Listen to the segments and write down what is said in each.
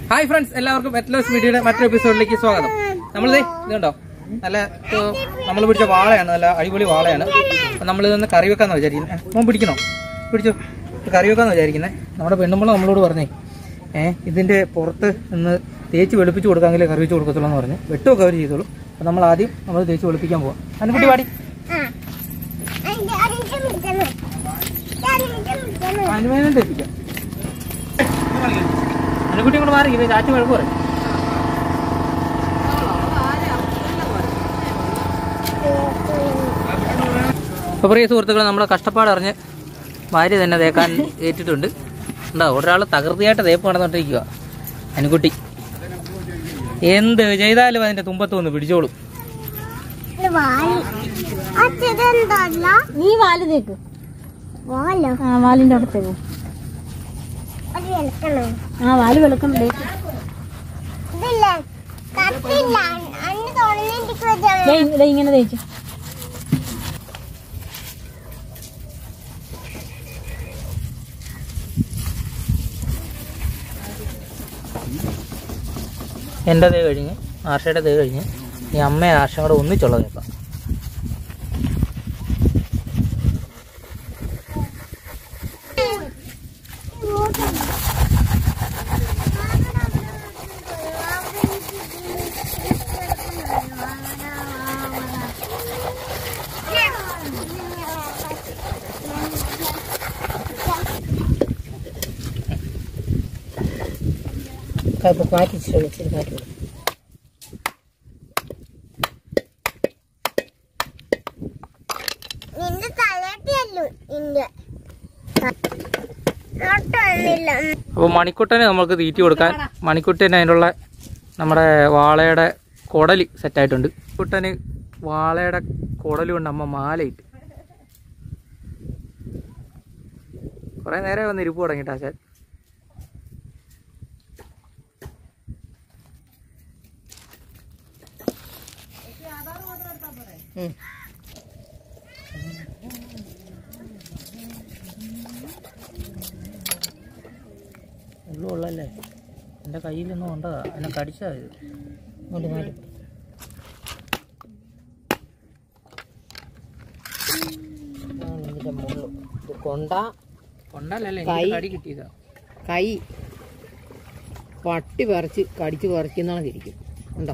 Hi friends എല്ലാവർക്കും മെറ്റ്ലോസ് മീഡിയയുടെ മറ്റൊരു എപ്പിസോഡിലേക്ക് സ്വാഗതം നമ്മളിതേ ഇതുണ്ടോ നല്ല നമ്മൾ പിടിച്ച വാളയാണ് നല്ല അടിപൊളി വാളയാണ് അപ്പം നമ്മളിതൊന്ന് കറി വെക്കാന്ന് വിചാരിക്കുന്നത് മോൻ പിടിക്കണോ പിടിച്ചോ ഇത് കറി വെക്കാന്ന് വിചാരിക്കുന്നത് നമ്മുടെ പെണ്ണുമ്പോൾ നമ്മളോട് പറഞ്ഞേ ഏഹ് ഇതിന്റെ പുറത്ത് നിന്ന് തേച്ച് വെളുപ്പിച്ച് കൊടുക്കാമെങ്കിലേ കറി വെച്ച് കൊടുക്കത്തുള്ളൂ എന്ന് പറഞ്ഞ് വെട്ടുമൊക്കെ അവർ ചെയ്തോളൂ അപ്പം നമ്മൾ ആദ്യം നമ്മൾ തേച്ച് വെളുപ്പിക്കാൻ പോവാം അനുകുട്ടി പാടി അനുവേദനം തേപ്പിക്കാം അനുകുട്ടി ഇങ്ങോട്ട് മാറി ഇത് ചാച്ചു കുഴപ്പം പറയും അപ്പോൾ പ്രിയ സുഹൃത്തുക്കൾ നമ്മുടെ കഷ്ടപ്പാട് അറിഞ്ഞ് ഭാര്യ തന്നെ തേക്കാൻ ഏറ്റിട്ടുണ്ട് ഉണ്ടോ ഒരാൾ തകൃതിയായിട്ട് തേപ്പ് നടന്നുകൊണ്ടിരിക്കുക അനുകുട്ടി എന്ത് ചെയ്താലും അതിന്റെ തുമ്പത്ത് വന്ന് പിടിച്ചോളും നീ വാല് തേക്ക് ആ വാലിന്റെ അടുത്തേക്ക് ആ വാല് വെളുക്കണം തേക്ക് ദേ ഇ- ദേ ഇങ്ങനെ തേച്ചു എൻ്റെ തേ കഴിഞ്ഞ് ആർഷയുടെ തേ കഴിഞ്ഞ് ഈ അമ്മയും ആർഷയും കൂടെ ഒന്നിച്ചുള്ള തേക്കാം മാറ്റി ഇച്ചിരി മാറ്റി കൊടുക്കും നിന്റെ തലട്ടിയല്ലോ നിന്റെ നോട്ടൊന്നുമില്ല അപ്പോൾ മണിക്കുട്ടനെ നമുക്ക് തീറ്റി കൊടുക്കാൻ മണിക്കുട്ടന് അതിനുള്ള നമ്മുടെ വാളയുടെ കുടല് സെറ്റായിട്ടുണ്ട് കുട്ടന് വാളയുടെ കുടല് കൊണ്ട് അമ്മ മാലയിട്ട് കുറെ നേരം വന്ന് ഇരിപ്പ് തുടങ്ങിട്ടാ ചാൻ ഉള്ളു ഉള്ളല്ലേ എൻ്റെ കയ്യിലൊന്നും ഉണ്ടതാ എന്നെ കടിച്ചാ ഇത് ഇങ്ങോട്ട് മാറ്റി ഇതിന്റെ മുള്ളു ഇത് കൊണ്ട കൊണ്ടല്ലേ കൈ. കടി കിട്ടിയതാ കൈ പട്ടി പറിച്ച് കടിച്ച് പറിക്കുന്നതാണ് ഇരിക്കും ഉണ്ടോ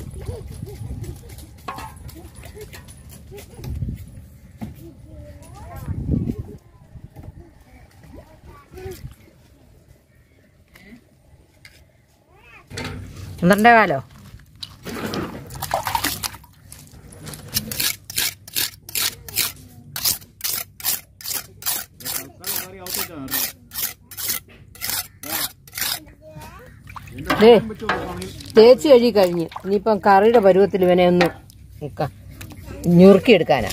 പന്ത്രണ്ടേ കാലോ ദേ, തേച്ച് കഴുകി കഴിഞ്ഞ് ഇനിയിപ്പം കറിയുടെ പരുവത്തിൽ ഇവനെ ഒന്ന് നിക്ക- ഞുറുക്കിയെടുക്കാനാ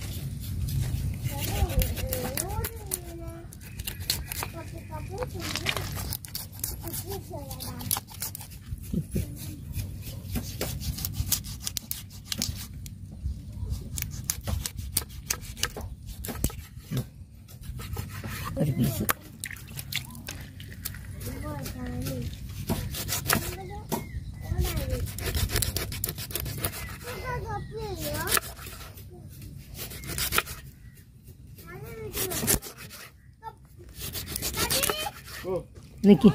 ഒരു പീസ് നിക്ക്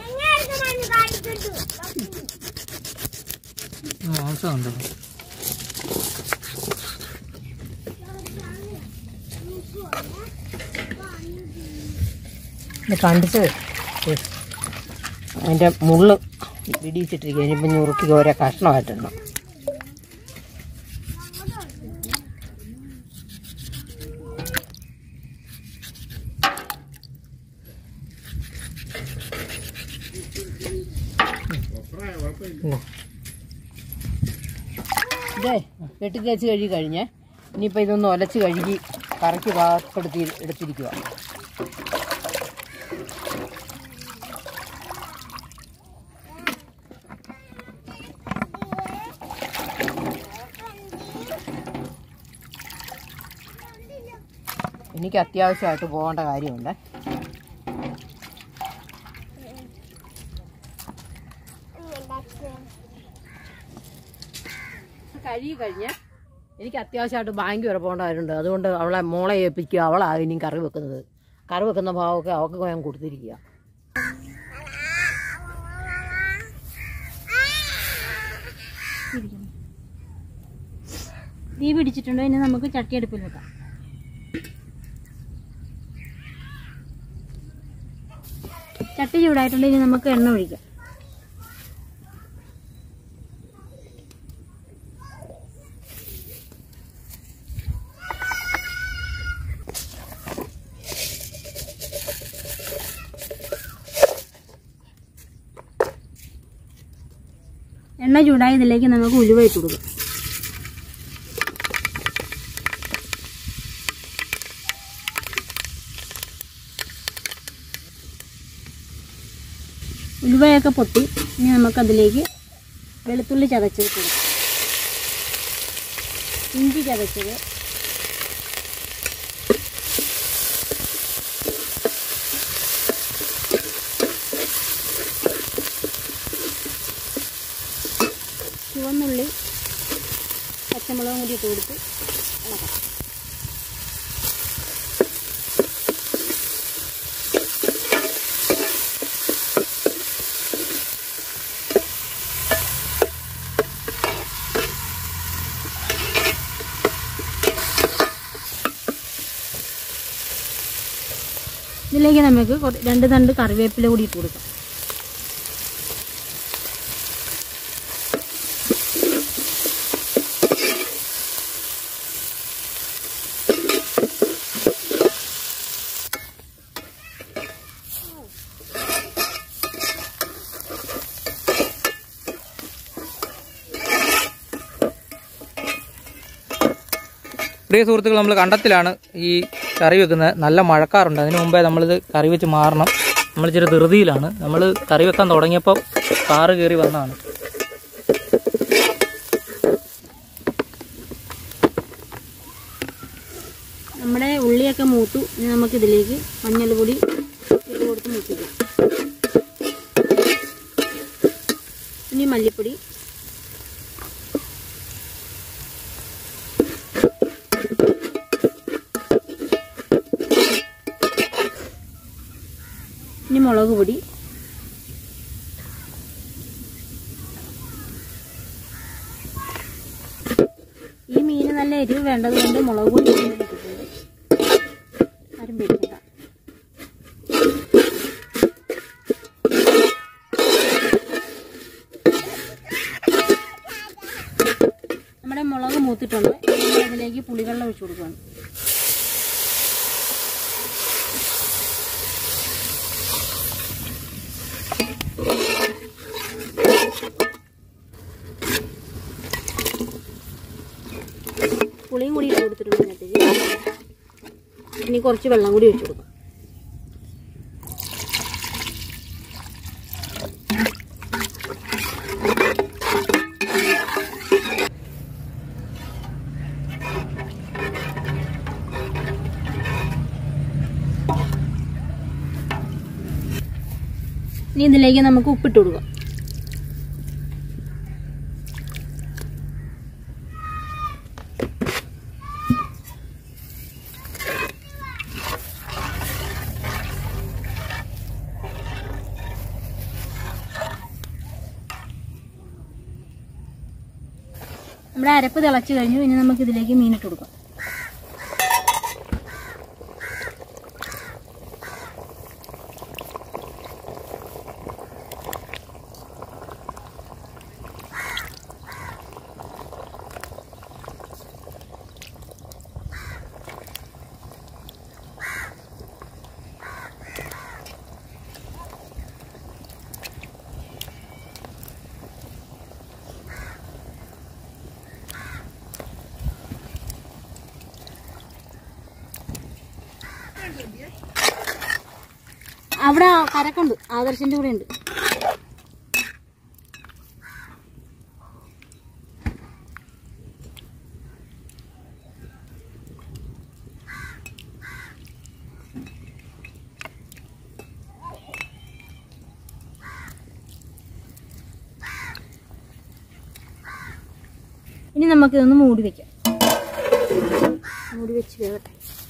മാംസമുണ്ട് ഇത് കണ്ടിട്ട് അതിന്റെ മുള്ള് പിടിച്ചിട്ടിരിക്കുക ഇനിയിപ്പം ഞുറുക്കി ഓരോ കഷ്ണമായിട്ടിടണം ഇതാ. ഇതേ വെട്ടി തേച്ച് കഴുകി കഴിഞ്ഞേ ഇനിയിപ്പോൾ ഇതൊന്ന് ഒലച്ച് കഴുകി കറക്കി പാകപ്പെടുത്തി എടുത്തിരിക്കുക എനിക്ക് അത്യാവശ്യമായിട്ട് പോകേണ്ട കാര്യമുണ്ട് കഴുകി കഴിഞ്ഞ് എനിക്ക് അത്യാവശ്യമായിട്ട് ബാങ്ക് വരെ പോകേണ്ടതായിട്ടുണ്ട് അതുകൊണ്ട് അവളെ മോളെ ഏൽപ്പിക്കുക അവളാണ് ഇനിയും കറി വെക്കുന്നത് കറി വെക്കുന്ന ഭാവമൊക്കെ അവൾക്ക് ഞാൻ കൊടുത്തിരിക്കുക തീ പിടിച്ചിട്ടുണ്ടോ ഇനി നമുക്ക് ചട്ടി അടുപ്പിൽ വെക്കാം ചട്ടി ചൂടായിട്ടുണ്ട് ഇനി നമുക്ക് എണ്ണ ഒഴിക്കാം എണ്ണ ചൂടായതിലേക്ക് നമുക്ക് ഉലുവ ഇട്ട് കൊടുക്കാം ഉലുവയൊക്കെ പൊട്ടി ഇനി നമുക്കതിലേക്ക് വെളുത്തുള്ളി ചതച്ചത് കൊടുക്കാം ഇഞ്ചി ചതച്ചത് ചുവന്നുള്ളി പച്ചമുളകും കൂടി ഇട്ട് കൊടുത്ത് ഇളക്കാം ഇതിലേക്ക് നമുക്ക് കുറ- രണ്ട് തണ്ട് കറിവേപ്പില കൂടി ഇട്ട് കൊടുക്കാം പ്രിയ സുഹൃത്തുക്കൾ നമ്മൾ കണ്ടത്തിലാണ് ഈ കറി വെക്കുന്നത് നല്ല മഴക്കാറുണ്ട് അതിന് മുമ്പേ നമ്മളിത് കറി വെച്ച് മാറണം നമ്മൾ ഇച്ചിരി ധൃതിയിലാണ് നമ്മൾ കറി വെക്കാൻ തുടങ്ങിയപ്പോൾ കാറ് കയറി വന്നതാണ് നമ്മുടെ ഉള്ളിയൊക്കെ മൂത്തു ഇനി നമുക്ക് ഇതിലേക്ക് മഞ്ഞൾപ്പൊടി ഇട്ട് കൊടുത്ത് മൂപ്പിക്കാം ഇനി മല്ലിപ്പൊടി ഇനി മുളക് പൊടി ഈ മീന് നല്ല എരിവ് വേണ്ടത് കൊണ്ട് മുളക് പൊടി കൂടുതൽ ഇട്ടിട്ടുണ്ട് ആരും പേടിക്കണ്ട നമ്മുടെ മുളക് മൂത്തിട്ടുണ്ട് ഇനി അതിലേക്ക് പുളിവെള്ളം ഒഴിച്ചു കൊടുക്കുകയാണ് പുളിയും കൂടി ഇട്ട് കൊടുത്തിട്ടുണ്ട് അതിനകത്തേക്ക് ഇനി കുറച്ച് വെള്ളം കൂടി ഒഴിച്ചു കൊടുക്കാം ഇനി ഇതിലേക്ക് നമുക്ക് ഉപ്പിട്ട് കൊടുക്കാം നമ്മുടെ അരപ്പ് തിളച്ച് കഴിഞ്ഞു ഇനി നമുക്ക് ഇതിലേക്ക് മീനിട്ട് കൊടുക്കാം അവിടെ കരക്കുണ്ട് ആദർശിന്റെ കൂടെ ഉണ്ട് ഇനി നമുക്ക് ഇതൊന്ന് മൂടി വെക്കാം മൂടി വെച്ച് വേവട്ടെ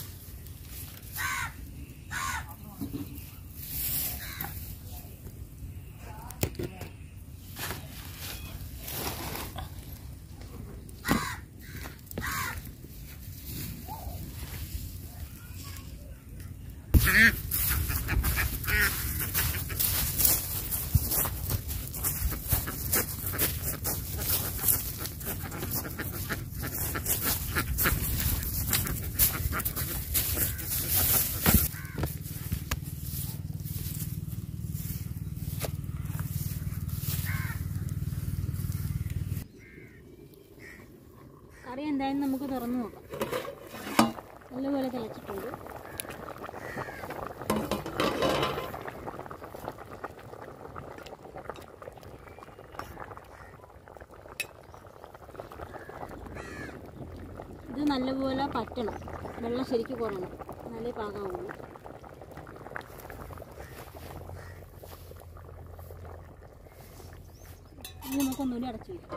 കറി എന്തായാലും നമുക്ക് തുറന്നു നോക്കാം നല്ലപോലെ തിളച്ചിട്ടുണ്ട് ഇത് നല്ലപോലെ പറ്റണം വെള്ളം ശരിക്കും കുറയണം നല്ല പാകാവുള്ളൂ ഇനി നമുക്കൊന്നുകൂടി അടച്ചു വയ്ക്കാം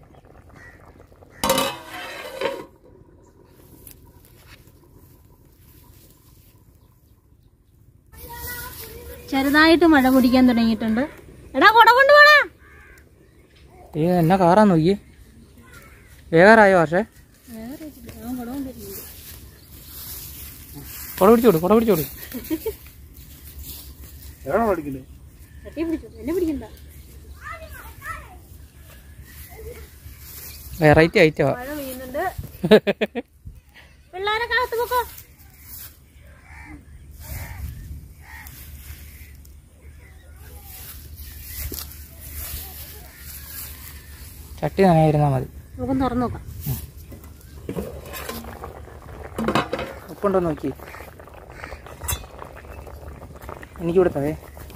ചെറുതായിട്ട് മഴ പൊടിക്കാൻ തുടങ്ങിയിട്ടുണ്ട് എടാ കുട കൊണ്ടുപോണ ഏ എന്നാ കാറാന്ന് നോക്കിയേ വേഗാറായോ പക്ഷേ കുട പിടിച്ചോളൂ കുട പിടിച്ചോളൂ എന്നെ പിടിക്കണ്ട വെറൈറ്റി ഐറ്റമാ മഴ പെയ്യുന്നുണ്ട് പിള്ളേരെ കാത്തു പോക്കോ ചട്ടി നനയായിരുന്നാ മതി നമുക്കൊന്ന് തുറന്നു നോക്കാം ഉപ്പുണ്ടോ നോക്കി എനിക്ക് കൊടുത്തവേ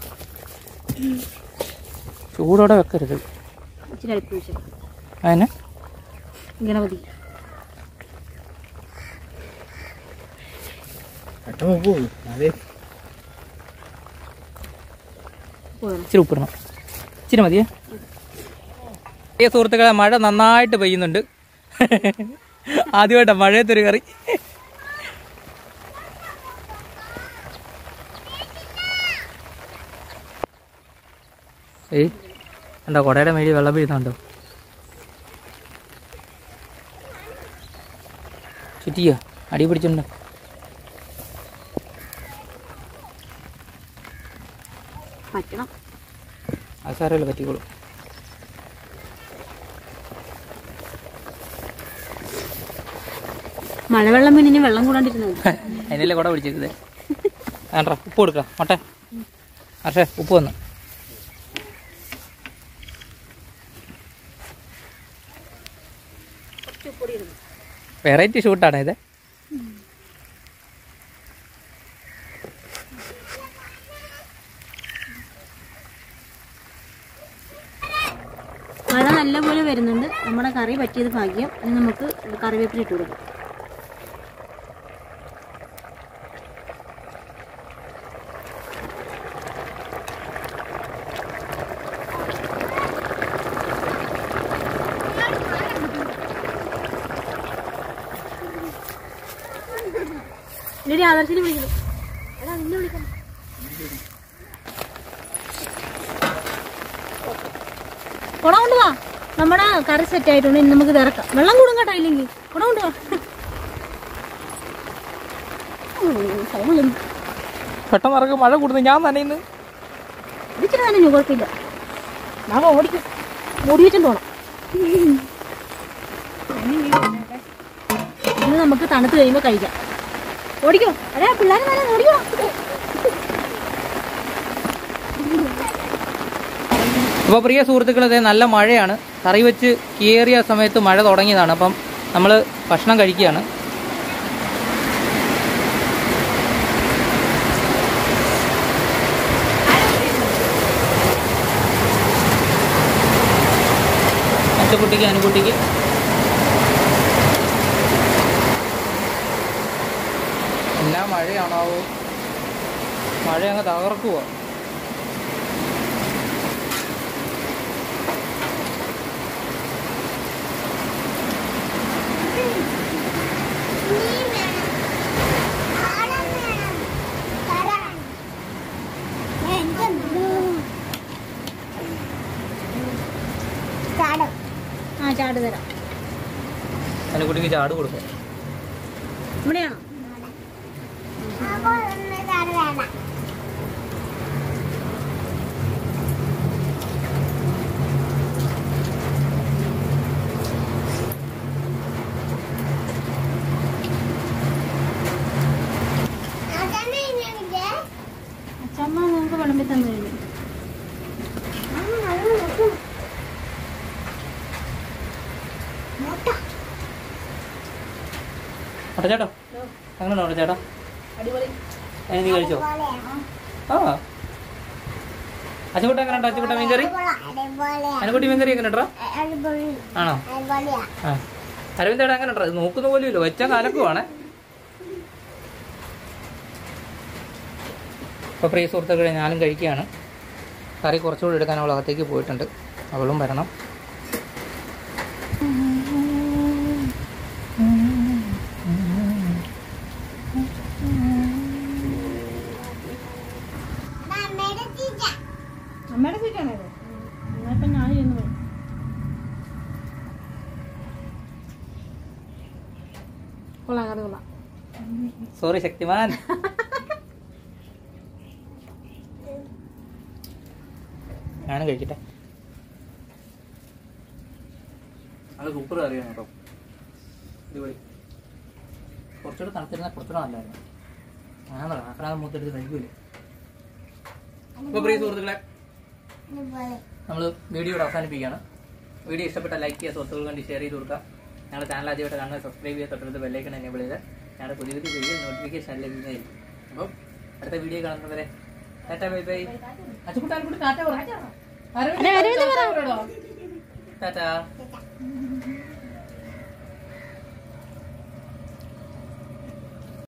ചൂടോടെ വെക്കരുത് ഇച്ചിരി അടുപ്പ് വെച്ചു അതിന് ഇങ്ങനെ മതി അതെ പോകണം ഇച്ചിരി ഉപ്പിടണം ഇച്ചിരി മതിയേ ഈ സുഹൃത്തുക്കളെ മഴ നന്നായിട്ട് പെയ്യുന്നുണ്ട് ആദ്യമായിട്ടാ മഴയത്തൊരു കറി ഏയ് ഉണ്ടോ കുടയുടെ മേടി വെള്ളം വീഴുന്നുണ്ടോ ചുറ്റിയോ അടി പിടിച്ചിട്ടുണ്ടോ പറ്റണം അത് സാരമല്ല പറ്റിക്കോളൂ മഴവെള്ളം വീണിന് വെള്ളം കൂടാണ്ടിരുന്നത് അതിനല്ലേ കുട പിടിച്ചത് വേണ്ട ഉപ്പ് കൊടുക്കാം മട്ടെ പക്ഷേ ഉപ്പ് വന്നു വെറൈറ്റി ഷൂട്ടാണ് ഇത് മഴ നല്ലപോലെ വരുന്നുണ്ട് നമ്മുടെ കറി പറ്റിയത് ഭാഗ്യം ഇനി നമുക്ക് കറിവേപ്പില ഇട്ട് കൊടുക്കാം ഇല്ലടി ആദർശിനെ വിളിക്കണം എടാ നിന്നെ വിളിക്കണം കുടം കൊണ്ടുവാ നമ്മുടെ കറി സെറ്റ് ആയിട്ടുണ്ട് ഇനി നമുക്ക് തിറക്കാം വെള്ളം കൂടും കേട്ടോ ഇല്ലെങ്കിൽ കുടം കൊണ്ടുവാ ഉം, സൗണ്ട് പെട്ടെന്ന് ഇറങ്ങി മഴ കൂടുന്നു ഞാൻ നനയുന്നു ഇച്ചിരി തന്നെ കുഴപ്പമില്ല നാളെ ഓടിക്കും മൂടി വെച്ചും പോണം ഇന്ന് നമുക്ക് തണുത്ത് കഴിയുമ്പോൾ കഴിക്കാം ഓടിക്കോ അതെ പിള്ളേരെ നേരെ ഓടിക്കോ അപ്പോൾ പ്രിയ സുഹൃത്തുക്കളെ ദേ നല്ല മഴയാണ് കറി വെച്ച് കയറിയ സമയത്ത് മഴ തുടങ്ങിയതാണ് അപ്പം നമ്മൾ ഭക്ഷണം കഴിക്കുകയാണ് അച്ചക്കുട്ടിക്ക് അനുകുട്ടിക്ക് എന്നാ മഴയാണാവോ മഴ അങ്ങ് തകർക്കുക ചാട് തരാം അനുകുട്ടിക്ക് ചാട് കൊടുക്കും ഇവിടെയാണോ വേണ്ട അതന്നെ ഇങ്ങനെ അച്ഛമ്മ നിങ്ങൾക്ക് വിളമ്പി തന്നു കഴിഞ്ഞു അട്ടോ ചേട്ടോ അങ്ങനെ ഉണ്ടോ ചേട്ടാ അടിപൊളി അതിന് നീ കഴിച്ചോ ആ അച്ചുകുട്ട എങ്ങനെ ഉണ്ടോ അച്ചുകുട്ട മീൻകറി അനുകുട്ടി മീൻകറി എങ്ങനെ ഉണ്ടോ ആണോ ആ അരവിന്ദേടാ അങ്ങനെ ഉണ്ടോ നോക്കുന്ന പോലും ഇല്ല വെച്ച കാലക്കുവാണ് ഇപ്പോൾ പ്രിയ സുഹൃത്തുക്കളെ ഞാനും കഴിക്കുകയാണ് കറി കുറച്ചുകൂടി എടുക്കാൻ അവൾ അകത്തേക്ക് പോയിട്ടുണ്ട് അവളും വരണം അമ്മയുടെ സീറ്റാണോ ഇത് എന്നാ ഞാൻ ചെന്ന് പോയി കൊള്ളാം കറി കൊള്ളാം സോറി ശക്തിമാൻ ഞാനും കഴിക്കട്ടെ അത് സൂപ്പർ കറിയാണ് കേട്ടോ അടിപൊളി കുറച്ചുകൂടെ തണുത്തിരുന്ന കുറച്ചുകൂടെ നല്ലതായിരുന്നു ഞാൻ പറയാം ആക്രാതെ മൂത്തെടുത്ത് കഴിക്കൂലേ അപ്പോൾ പ്രിയ സുഹൃത്തുക്കളെ നമ്മൾ വീഡിയോ ഇവിടെ അവസാനിപ്പിക്കുകയാണ് വീഡിയോ ഇഷ്ടപ്പെട്ട ലൈക്ക് ചെയ്യുക സുഹൃത്തുക്കൾ കണ്ട് ഷെയർ ചെയ്ത് കൊടുക്കുക ഞങ്ങളുടെ ചാനൽ ആദ്യമായിട്ട് കാണുന്നത് സബ്സ്ക്രൈബ് ചെയ്യുക തൊട്ടടുത്ത് ബെല്ലൈക്കൺ എനേബിൾ ചെയ്ത് ഞങ്ങളുടെ പുതിയ പുതിയ വീഡിയോ നോട്ടിഫിക്കേഷൻ ലഭിക്കുന്നതായിരിക്കും അപ്പം അടുത്ത വീഡിയോ കാണുന്നവരെ ടാറ്റ ബൈ ബൈ അച്ചുകുട്ടാൻ കൂടി ടാറ്റ പറ അരവിന്ദ് പറ. ടാറ്റ